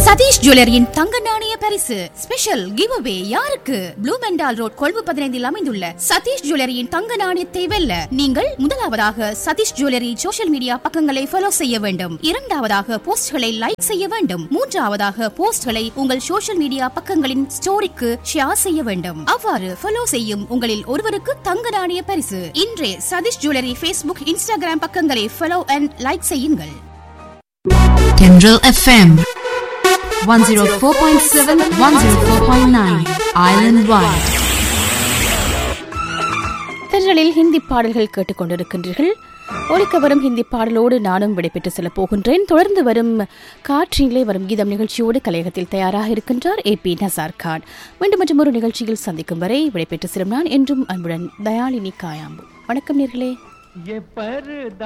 சதீஷ் ஜுவல்லரியின் தங்க நாணய பரிசு ஸ்பெஷல் கிவ் அவே யாருக்கு ப்ளூ மெண்டால் ரோட் கொழும்பு பதினைந்தில் அமைந்துள்ள சதீஷ் ஜுவல்லரியின் தங்க நாணயத்தை வெல்ல நீங்கள் முதலாவதாக சதீஷ் ஜுவல்லரி சோஷியல் மீடியா பக்கங்களை ஃபாலோ செய்ய வேண்டும் இரண்டாவதாக போஸ்ட்களை லைக் செய்ய வேண்டும் மூன்றாவதாக போஸ்ட்களை உங்கள் சோஷியல் மீடியா பக்கங்களின் ஸ்டோரிக்கு ஷேர் செய்ய வேண்டும் அவ்வாறு ஃபாலோ செய்யும் உங்களில் ஒருவருக்கு தங்க நாணய பரிசு இன்றே சதீஷ் ஜுவல்லரி ஃபேஸ்புக் இன்ஸ்டாகிராம் பக்கங்களை ஃபாலோ அண்ட் லைக் செய்யுங்கள் Tendril FM 104.7 104.9 Island Wide தென்றலில் ஹிந்தி பாடல்கள் கேட்டுக்கொண்டிருக்கின்றீர்கள் ஒலிக்க வரும் ஹிந்தி பாடலோடு நானும் விடைபெற்று செல்ல போகின்றேன் தொடர்ந்து வரும் காற்றினிலே வரும் கீதம் நிகழ்ச்சியோடு கலையகத்தில் தயாராக இருக்கின்றார் ஏ பி நசார் கான் மீண்டும் மற்றும் ஒரு நிகழ்ச்சியில் சந்திக்கும் வரை விடைபெற்று செல்லும் நான் என்றும் அன்புடன் தயாளினி காயாம்பு வணக்கம் நேர்களே ये पर्दा